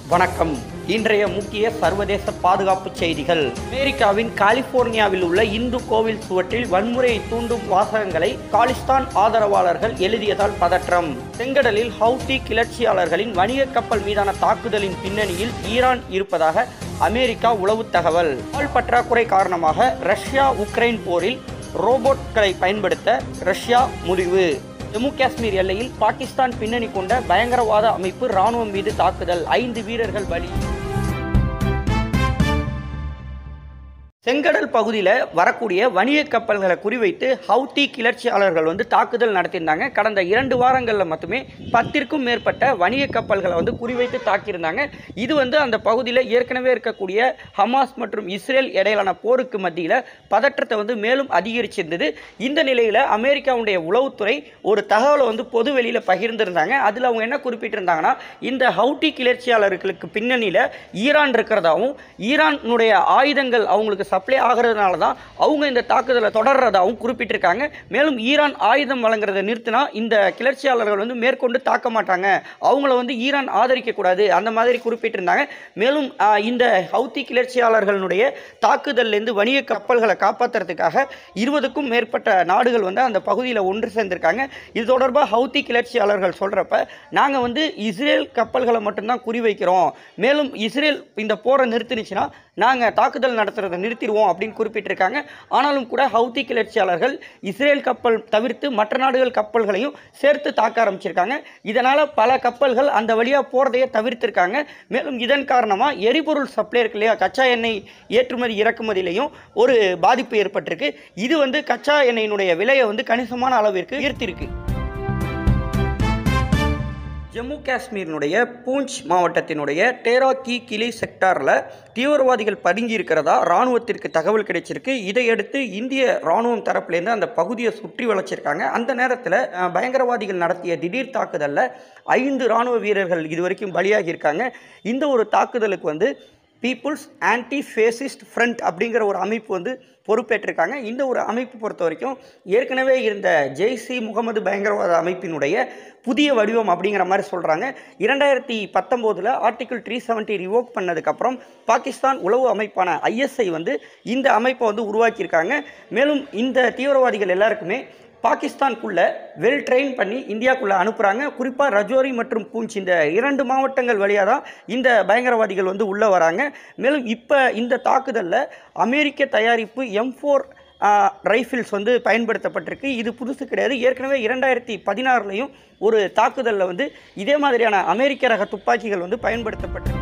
வணக்கம் இன்றைய முக்கிய சர்வதேச பாதுகாப்பு செய்திகள் அமெரிக்காவின் கலிபோர்னியாவில் உள்ள இந்து கோவில் சுவற்றில் வன்முறையை தூண்டும் வாசகங்களை காலிஸ்தான் ஆதரவாளர்கள் எழுதியதால் பதற்றம் செங்கடலில் ஹவுத்தி கிளர்ச்சியாளர்களின் வணிக கப்பல் மீதான தாக்குதலின் பின்னணியில் ஈரான் இருப்பதாக அமெரிக்கா உளவு தகவல் ஆள் பற்றாக்குறை காரணமாக ரஷ்யா உக்ரைன் போரில் ரோபோட்களை பயன்படுத்த ரஷ்யா முடிவு ஜம்மு காஷ்மீர் எல்லையில் பாகிஸ்தான் பின்னணி கொண்ட பயங்கரவாத அமைப்பு ராணுவம் மீது தாக்குதல் ஐந்து வீரர்கள் பலி செங்கடல் பகுதியில் வரக்கூடிய வணிக கப்பல்களை குறிவைத்து ஹவுத்தி கிளர்ச்சியாளர்கள் வந்து தாக்குதல் நடத்தியிருந்தாங்க கடந்த இரண்டு வாரங்களில் மட்டுமே பத்திற்கும் மேற்பட்ட வணிக கப்பல்களை வந்து குறிவைத்து தாக்கியிருந்தாங்க இது வந்து அந்த பகுதியில் ஏற்கனவே இருக்கக்கூடிய ஹமாஸ் மற்றும் இஸ்ரேல் இடையிலான போருக்கு மத்தியில் பதற்றத்தை வந்து மேலும் அதிகரிச்சிருந்தது இந்த நிலையில் அமெரிக்காவுடைய உளவுத்துறை ஒரு தகவலை வந்து பொது வெளியில் பகிர்ந்திருந்தாங்க அதில் அவங்க என்ன குறிப்பிட்டிருந்தாங்கன்னா இந்த ஹவுட்டி கிளர்ச்சியாளர்களுக்கு பின்னணியில் ஈரான் இருக்கிறதாவும் ஈரானுடைய ஆயுதங்கள் அவங்களுக்கு சப்ளை ஆகிறதுனால தான் அவங்க இந்த தாக்குதலை தொடர்றதாகவும் குறிப்பிட்டிருக்காங்க மேலும் ஈரான் ஆயுதம் வழங்குறதை நிறுத்தினா இந்த கிளர்ச்சியாளர்கள் வந்து மேற்கொண்டு தாக்க மாட்டாங்க அவங்கள வந்து ஈரான் ஆதரிக்கக்கூடாது அந்த மாதிரி குறிப்பிட்டிருந்தாங்க மேலும் ஆஹ், இந்த ஹவுத்தி கிளர்ச்சியாளர்களுடைய தாக்குதல்லேருந்து வணிக கப்பல்களை காப்பாற்றுறதுக்காக இருபதுக்கும் மேற்பட்ட நாடுகள் வந்து அந்த பகுதியில் ஒன்று சேர்ந்திருக்காங்க இது தொடர்பாக ஹவுத்தி கிளர்ச்சியாளர்கள் சொல்கிறப்ப நாங்கள் வந்து இஸ்ரேல் கப்பல்களை மட்டும்தான் குறிவைக்கிறோம் மேலும் இஸ்ரேல் இந்த போரை நிறுத்தினுச்சுன்னா நாங்கள் தாக்குதல் நடத்துறதை நிறுத்திடுவோம் அப்படின்னு குறிப்பிட்டிருக்காங்க ஆனாலும் கூட ஹவுத்தி கிளர்ச்சியாளர்கள் இஸ்ரேல் கப்பல் தவிர்த்து மற்ற நாடுகள் கப்பல்களையும் சேர்த்து தாக்க ஆரம்பிச்சிருக்காங்க இதனால் பல கப்பல்கள் அந்த வழியாக போகிறதையே தவிர்த்திருக்காங்க மேலும் இதன் காரணமாக எரிபொருள் சப்ளை இருக்கு இல்லையா கச்சா எண்ணெய் ஏற்றுமதி இறக்குமதியிலையும் ஒரு பாதிப்பு ஏற்பட்டிருக்கு இது வந்து கச்சா எண்ணெயினுடைய விலையை வந்து கணிசமான அளவிற்கு உயர்த்தியிருக்கு ஜம்மு காஷ்மீரினுடைய பூஞ்ச் மாவட்டத்தினுடைய டேரா கி கிளி செக்டாரில் தீவிரவாதிகள் பதுங்கி இருக்கிறதா இராணுவத்திற்கு தகவல் கிடைச்சிருக்கு இதையடுத்து இந்திய இராணுவம் தரப்புலேருந்து அந்த பகுதியை சுற்றி வளைச்சிருக்காங்க அந்த நேரத்தில் அஹ், பயங்கரவாதிகள் நடத்திய திடீர் தாக்குதலில் ஐந்து இராணுவ வீரர்கள் இதுவரைக்கும் பலியாகி இருக்காங்க இந்த ஒரு தாக்குதலுக்கு வந்து பீப்புள்ஸ் ஆன்டி ஃபேசிஸ்ட் ஃப்ரண்ட் அப்படிங்கிற ஒரு அமைப்பு வந்து பொறுப்பேற்றிருக்காங்க இந்த ஒரு அமைப்பு பொறுத்த வரைக்கும் ஏற்கனவே இருந்த ஜெய்சி முகமது பயங்கரவாத அமைப்பினுடைய புதிய வடிவம் அப்படிங்கிற மாதிரி சொல்கிறாங்க இரண்டாயிரத்தி பத்தொம்போதில் ஆர்டிகிள் த்ரீ செவன்ட்டி ரிவோக் பண்ணதுக்கப்புறம் பாகிஸ்தான் உளவு அமைப்பான ஐஎஸ்ஐ வந்து இந்த அமைப்பை வந்து உருவாக்கியிருக்காங்க மேலும் இந்த தீவிரவாதிகள் எல்லாருக்குமே பாகிஸ்தான்குள்ள வெல் ட்ரெயின் பண்ணி இந்தியாக்குள்ளே அனுப்புகிறாங்க குறிப்பாக ரஜோரி மற்றும் பூஞ்ச் இந்த இரண்டு மாவட்டங்கள் வழியாக தான் இந்த பயங்கரவாதிகள் வந்து உள்ளே வராங்க மேலும் இப்போ இந்த தாக்குதலில் அமெரிக்க தயாரிப்பு எம் ஃபோர் ரைஃபிள்ஸ் வந்து பயன்படுத்தப்பட்டிருக்கு இது புதுசு கிடையாது ஏற்கனவே இரண்டாயிரத்தி பதினாறுலையும் ஒரு தாக்குதலில் வந்து இதே மாதிரியான அமெரிக்க ரக துப்பாக்கிகள் வந்து பயன்படுத்தப்பட்டிருந்தது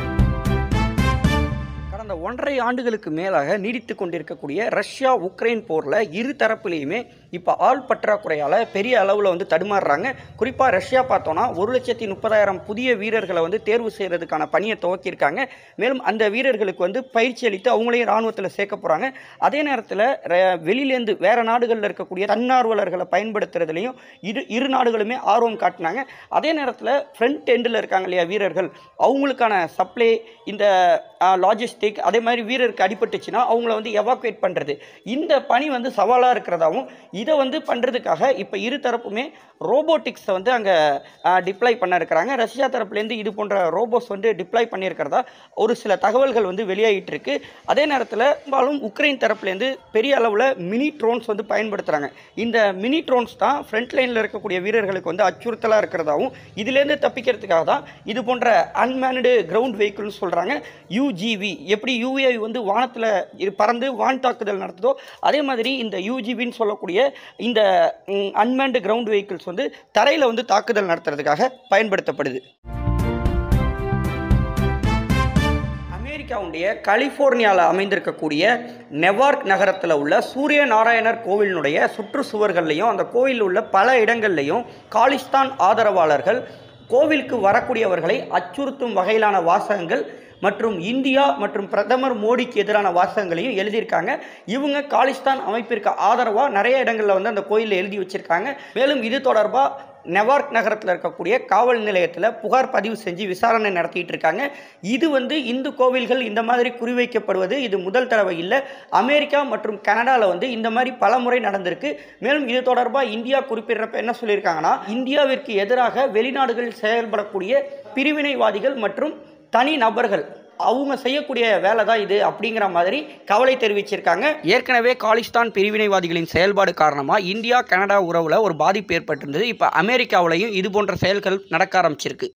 கடந்த ஒன்றரை ஆண்டுகளுக்கு மேலாக நீடித்து கொண்டிருக்கக்கூடிய ரஷ்யா உக்ரைன் போரில் இரு தரப்புலையுமே இப்போ ஆள் பற்றாக்குறையால் பெரிய அளவில் வந்து தடுமாறுறாங்க குறிப்பாக ரஷ்யா பார்த்தோன்னா ஒரு லட்சத்தி முப்பதாயிரம் புதிய வீரர்களை வந்து தேர்வு செய்கிறதுக்கான பணியை துவக்கியிருக்காங்க மேலும் அந்த வீரர்களுக்கு வந்து பயிற்சி அளித்து அவங்களையும் இராணுவத்தில் சேர்க்க போகிறாங்க அதே நேரத்தில் வெளியிலேருந்து வேறு நாடுகளில் இருக்கக்கூடிய தன்னார்வலர்களை பயன்படுத்துறதுலையும் இரு இரு நாடுகளுமே ஆர்வம் காட்டினாங்க அதே நேரத்தில் ஃப்ரண்ட் எண்டில் இருக்காங்க இல்லையா வீரர்கள் அவங்களுக்கான சப்ளை இந்த லாஜிஸ்டிக் அதே மாதிரி வீரருக்கு அடிபட்டுச்சுன்னா அவங்கள வந்து எவாக்குவேட் பண்ணுறது இந்த பணி வந்து சவாலாக இருக்கிறதாவும் இதை வந்து பண்ணுறதுக்காக இப்போ இரு தரப்புமே ரோபோட்டிக்ஸை வந்து அங்கே டிப்ளை பண்ண இருக்கிறாங்க ரஷ்யா தரப்புலேருந்து இது போன்ற ரோபோஸ் வந்து டிப்ளாய் பண்ணியிருக்கிறதா ஒரு சில தகவல்கள் வந்து வெளியாகிட்டு இருக்கு அதே நேரத்தில் பெரும்பாலும் உக்ரைன் தரப்புலேருந்து பெரிய அளவில் மினி ட்ரோன்ஸ் வந்து பயன்படுத்துகிறாங்க இந்த மினி ட்ரோன்ஸ் தான் ஃப்ரண்ட் லைனில் இருக்கக்கூடிய வீரர்களுக்கு வந்து அச்சுறுத்தலாக இருக்கிறதாவும் இதுலேருந்து தப்பிக்கிறதுக்காக தான் இது போன்ற அன்மேனடு கிரவுண்ட் வெஹிக்கிள்னு சொல்கிறாங்க யூஜிவி எப்படி யூஏவி வந்து வானத்தில் பறந்து வான் தாக்குதல் நடத்துதோ அதே மாதிரி இந்த யூஜிவின்னு சொல்லக்கூடிய இந்த அன்மேன்டு கிரவுண்ட் வெஹிக்கிள்ஸ் வந்து தரையில் வந்து தாக்குதல் நடத்துறதுக்காக பயன்படுத்தப்படுது அமெரிக்காவுடைய கலிஃபோர்னியாவில் அமைந்திருக்கக்கூடிய நெவார்க் நகரத்தில் உள்ள சூரிய நாராயணர் கோவிலினுடைய சுற்றுச்சுவர்கள்லையும் அந்த கோவிலில் உள்ள பல இடங்கள்லையும் காலிஸ்தான் ஆதரவாளர்கள் கோவிலுக்கு வரக்கூடியவர்களை அச்சுறுத்தும் வகையிலான வாசகங்கள் மற்றும் இந்தியா மற்றும் பிரதமர் மோடிக்கு எதிரான வாசகங்களையும் எழுதியிருக்காங்க இவங்க காலிஸ்தான் அமைப்பிற்கு ஆதரவாக நிறைய இடங்களில் வந்து அந்த கோயிலில் எழுதி வச்சிருக்காங்க மேலும் இது தொடர்பாக நெவார்க் நகரத்தில் இருக்கக்கூடிய காவல் நிலையத்தில் புகார் பதிவு செஞ்சு விசாரணை நடத்திட்டு இருக்காங்க இது வந்து இந்து கோவில்கள் இந்த மாதிரி குறிவைக்கப்படுவது இது முதல் தடவை இல்லை அமெரிக்கா மற்றும் கனடாவில் வந்து இந்த மாதிரி பல முறை நடந்திருக்கு மேலும் இது தொடர்பாக இந்தியா குறிப்பிடுறப்ப என்ன சொல்லியிருக்காங்கன்னா இந்தியாவிற்கு எதிராக வெளிநாடுகளில் செயல்படக்கூடிய பிரிவினைவாதிகள் மற்றும் தனி நபர்கள் அவங்க செய்யக்கூடிய வேலை தான் இது அப்படிங்கிற மாதிரி கவலை தெரிவிச்சிருக்காங்க ஏற்கனவே காலிஸ்தான் பிரிவினைவாதிகளின் செயல்பாடு காரணமாக இந்தியா கனடா உறவில் ஒரு பாதிப்பு ஏற்பட்டிருந்தது இப்போ அமெரிக்காவிலையும் இது போன்ற செயல்கள் நடக்க ஆரம்பிச்சிருக்கு